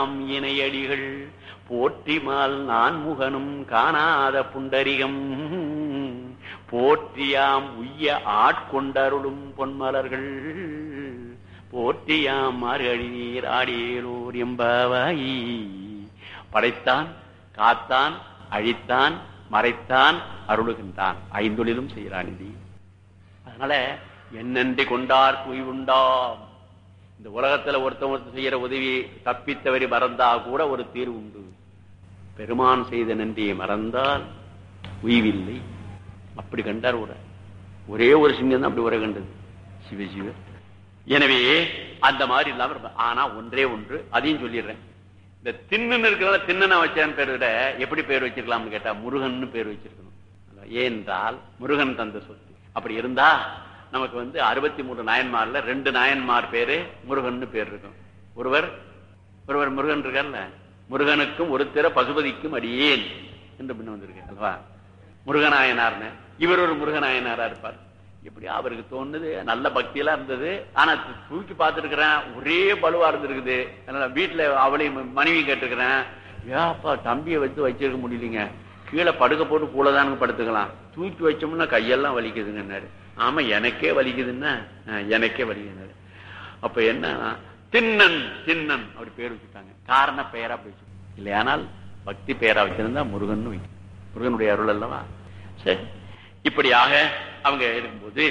போற்றியாம் இணையடிகள் போற்றிமால் நான் முகனும் காணாத புண்டரிகம் போற்றியாம் உய்ய ஆட்கொண்டருளும் பொன்மலர்கள் போற்றியாம் மார்கழி நீர் ஆடியலூர் எம்பாவாயி படைத்தான் காத்தான் அழித்தான் மறைத்தான் அருளுகின்றான் ஐந்தொழிலும் செய்கிறான் இது அதனால என்னென்று கொண்டார் உண்டாம் இந்த உலகத்துல ஒருத்தன் ஒருத்தர் செய்யற உதவி தப்பித்தவரை மறந்தா கூட ஒரு தீர்வு உண்டு பெருமான் செய்த நன்றியை மறந்தால் உய்வில்லை அப்படி கண்டார் உரை ஒரே ஒரு சிங்கம் தான் அப்படி உரை கண்டது சிவ சிவ எனவே அந்த மாதிரி இல்லாம இருப்ப- ஆனா ஒன்றே ஒன்று அதையும் சொல்லிடுறேன் இந்த திண்ணுன்னு இருக்கிறத திண்ணனை வச்சான்னு பேர் விட எப்படி பேர் வச்சிருக்கலாம்னு கேட்டா முருகன் பேர் வச்சிருக்கணும் ஏனென்றால் முருகன் தந்த சொத்து அப்படி இருந்தா நமக்கு வந்து அறுபத்தி மூணு நாயன்மார்ல ரெண்டு நாயன்மார் பேரு முருகன் பேர் இருக்கும் ஒருவர் ஒருவர் முருகன் இருக்கார்ல முருகனுக்கும் ஒருத்தர பசுபதிக்கும் அடியேன் என்று பின்ன வந்திருக்கு அல்லவா முருகநாயனார்னு இவர் ஒரு முருகநாயனாரா இருப்பார் எப்படி அவருக்கு தோணுது நல்ல பக்தியெல்லாம் இருந்தது ஆனா து- தூக்கி பார்த்துருக்கிறேன் ஒரே பலுவா இருந்திருக்குது அதனால வீட்டுல அவளையும் மனைவி கேட்டிருக்கிறேன் ஏப்பா தம்பியை வச்சு வச்சிருக்க முடியலீங்க கீழே படுக்க போட்டு கூடதானுங்க படுத்துக்கலாம் தூக்கி வச்சோம்னா கையெல்லாம் வலிக்குதுங்கன்னாரு ஆமா எனக்கே வலிக்குதுன்னா "ஆ, எனக்கே வலிக்குதுன்னாரு அப்ப என்ன திண்ணன் திண்ணன் அப்படி பேர் வச்சுட்டாங்க காரண பெயரா அப்படி வச்சு இல்லையானால் பக்தி பெயரா வச்சிருந்தா முருகன் வைக்கும் முருகனுடைய அருள் அல்லவா சரி இப்படியாக அவங்க இருக்கும்போது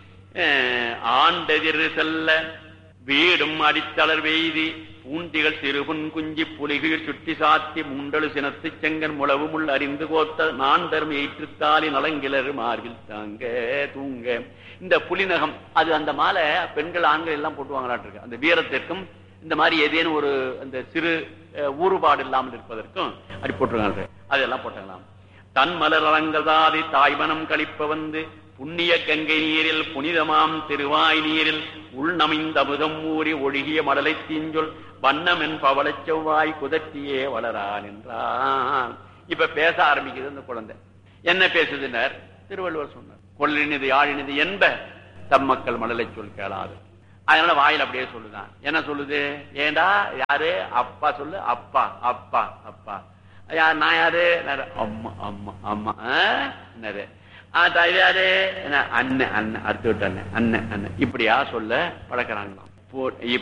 அஹ், ஆண்டெதிர் செல்ல வீடும் அடித்தளர் வெய்தி பூண்டிகள் சிறுபுன் குஞ்சி புலிகள் சுட்டி சாத்தி முண்டலு சினத்து செங்கன் முளவு முள் அறிந்து கோத்த நான் தரும் ஏற்றுத்தாலி நலங்கிலர் மார்பில் தாங்க தூங்க இந்த புலிநகம் அது அந்த மாலை பெண்கள் ஆண்கள் எல்லாம் போட்டுவாங்களாட்டு இருக்கு அந்த வீரத்திற்கும் இந்த மாதிரி ஏதேனும் ஒரு அந்த சிறு அஹ், ஊறுபாடு இல்லாமல் இருப்பதற்கும் அப்படி போட்டிருக்காங்க அதெல்லாம் போட்டாங்களாம் தன் மலர் அலங்கதாதி தாய்மனம் கழிப்ப வந்து புண்ணிய கங்கை நீரில் புனிதமாம் திருவாய் நீரில் உள்நமிந்த அமுதம் ஊறி ஒழுகிய மடலை தீஞ்சொல் வண்ணமென் பவளச் செவ்வாய் குதற்றியே வளரான் என்றான் இப்ப பேச ஆரம்பிக்குது அந்த குழந்தை என்ன பேசுதுனர் திருவள்ளுவர் சொன்னார் கொள்ளினிது யாழினிது என்ப தம் மக்கள் மடலை சொல் கேளாது அதனால வாயில் அப்படியே சொல்லுதான் என்ன சொல்லுது ஏண்டா யாரு அப்பா சொல்லு அப்பா அப்பா அப்பா யார் நான் யாரு நான் அம்மா அம்மா அம்மா ஆ? என்னது ஆ, தாய் யாரு என்ன அண்ணன் அண்ணன் அடுத்து விட்டு அண்ணன் அண்ணன் அண்ணன் இப்படியா சொல்ல பழக்கிறாங்களாம் போ-